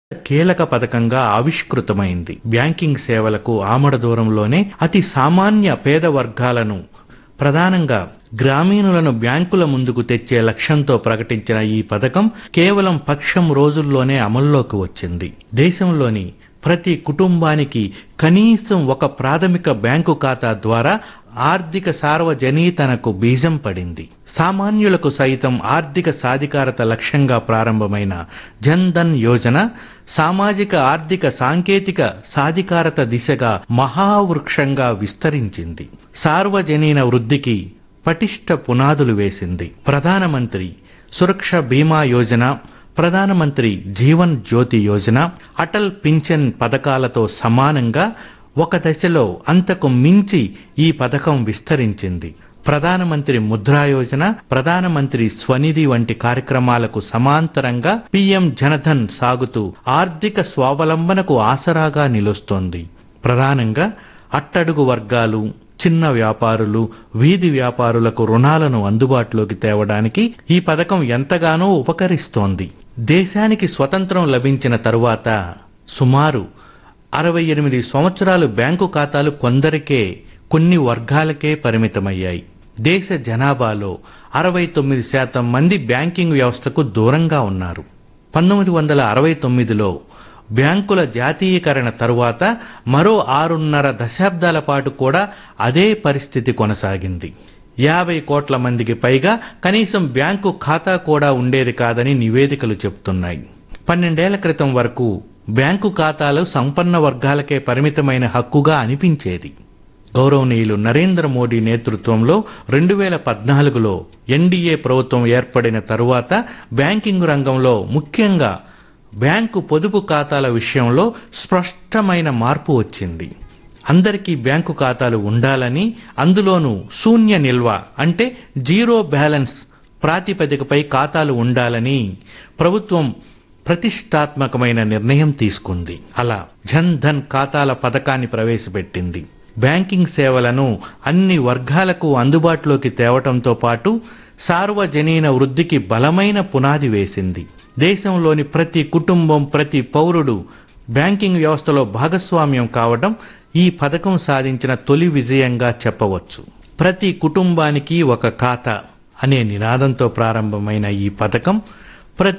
కీలక పథకంగా ఆవిష్కృతమైంది బ్యాంకింగ్ సేవలకు ఆమడ దూరంలోనే అతి సామాన్య పేద వర్గాలను ప్రధానంగా గ్రామీణులను బ్యాంకుల ముందుకు తెచ్చే లక్ష్యంతో ప్రకటించిన ఈ పథకం కేవలం పక్షం రోజుల్లోనే అమల్లోకి వచ్చింది దేశంలోని ప్రతి కుటుంబానికి కనీసం ఒక ప్రాథమిక బ్యాంకు ఖాతా ద్వారా ఆర్థిక సార్వజనీతనకు బీజం పడింది సామాన్యులకు సైతం ఆర్థిక సాధికారత లక్ష్యంగా ప్రారంభమైన జన్ ధన్ యోజన సామాజిక ఆర్థిక సాంకేతిక సాధికారత దిశగా మహావృక్షంగా విస్తరించింది సార్వజనీన వృద్ధికి పటిష్ట పునాదులు వేసింది ప్రధానమంత్రి సురక్ష బీమా యోజన ప్రధానమంత్రి జీవన్ జ్యోతి యోజన అటల్ పింఛన్ పథకాలతో సమానంగా ఒక దశలో అంతకు మించి ఈ పథకం విస్తరించింది ప్రధానమంత్రి ముద్రా యోజన ప్రధానమంత్రి స్వనిధి వంటి కార్యక్రమాలకు సమాంతరంగా పీఎం జనధన్ సాగుతూ ఆర్థిక స్వావలంబనకు ఆసరాగా నిలుస్తోంది ప్రధానంగా అట్టడుగు వర్గాలు చిన్న వ్యాపారులు వీధి వ్యాపారులకు రుణాలను అందుబాటులోకి తేవడానికి ఈ పథకం ఎంతగానో ఉపకరిస్తోంది దేశానికి స్వతంత్రం లభించిన తరువాత సుమారు అరవై ఎనిమిది సంవత్సరాలు బ్యాంకు ఖాతాలు కొందరికే కొన్ని వర్గాలకే పరిమితమయ్యాయి దేశ జనాభాలో అరవై తొమ్మిది శాతం మంది బ్యాంకింగ్ వ్యవస్థకు దూరంగా ఉన్నారు పంతొమ్మిది వందల అరవై తొమ్మిదిలో బ్యాంకుల జాతీయకరణ తరువాత మరో ఆరున్నర దశాబ్దాల పాటు కూడా అదే పరిస్థితి కొనసాగింది యాభై కోట్ల మందికి పైగా కనీసం బ్యాంకు ఖాతా కూడా ఉండేది కాదని నివేదికలు చెబుతున్నాయి పన్నెండేళ్ల క్రితం వరకు బ్యాంకు ఖాతాలు సంపన్న వర్గాలకే పరిమితమైన హక్కుగా అనిపించేది గౌరవనీయులు నరేంద్ర మోడీ నేతృత్వంలో రెండు వేల పద్నాలుగులో ఎన్డీఏ ప్రభుత్వం ఏర్పడిన తరువాత బ్యాంకింగ్ రంగంలో ముఖ్యంగా బ్యాంకు పొదుపు ఖాతాల విషయంలో స్పష్టమైన మార్పు వచ్చింది అందరికీ బ్యాంకు ఖాతాలు ఉండాలని అందులోనూ శూన్య నిల్వ అంటే జీరో బ్యాలెన్స్ ప్రాతిపదికపై ఖాతాలు ఉండాలని ప్రభుత్వం ప్రతిష్టాత్మకమైన నిర్ణయం తీసుకుంది అలా జన్ ధన్ ఖాతాల పథకాన్ని ప్రవేశపెట్టింది బ్యాంకింగ్ సేవలను అన్ని వర్గాలకు అందుబాటులోకి తేవటంతో పాటు సార్వజనీన వృద్ధికి బలమైన పునాది వేసింది దేశంలోని ప్రతి కుటుంబం ప్రతి పౌరుడు బ్యాంకింగ్ వ్యవస్థలో భాగస్వామ్యం కావడం ఈ పథకం సాధించిన తొలి విజయంగా చెప్పవచ్చు ప్రతి కుటుంబానికి ఒక ఖాతా అనే నినాదంతో ప్రారంభమైన ఈ పథకం